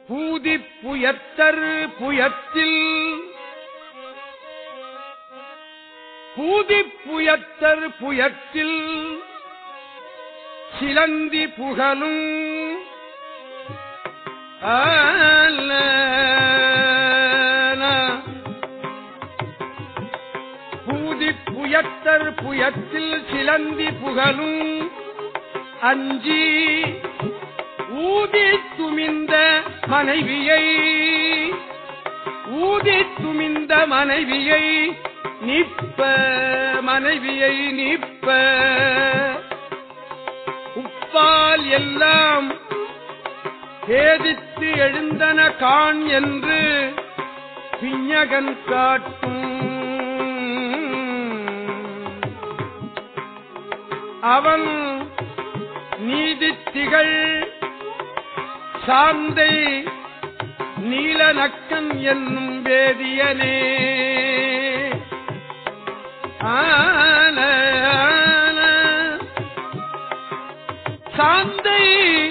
பூதி புயத்தர் புயத்தில் பூதி புயத்தர் புயத்தில் சிலந்தி புகழும் பூதி புயத்தர் புயத்தில் சிலந்தி புகழும் அஞ்சி ஊதி துமிந்த மனைவியை ஊதி துமிந்த மனைவியை நிற்ப மனைவியை நிற்ப உப்பால் எல்லாம் பேதித்து எழுந்தன காண் என்று பிஞகன் காட்டும் அவன் நீதி திகழ் சாந்தை நீலநக்கன் என்னும் வேதியனே ஆன ஆன. சாந்தை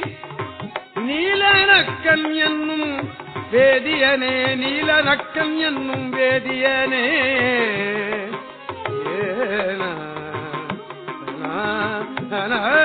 நீலநக்கன் என்னும் வேதியனே நீலநக்கன் என்னும் வேதியனே ஏன, நா, நா,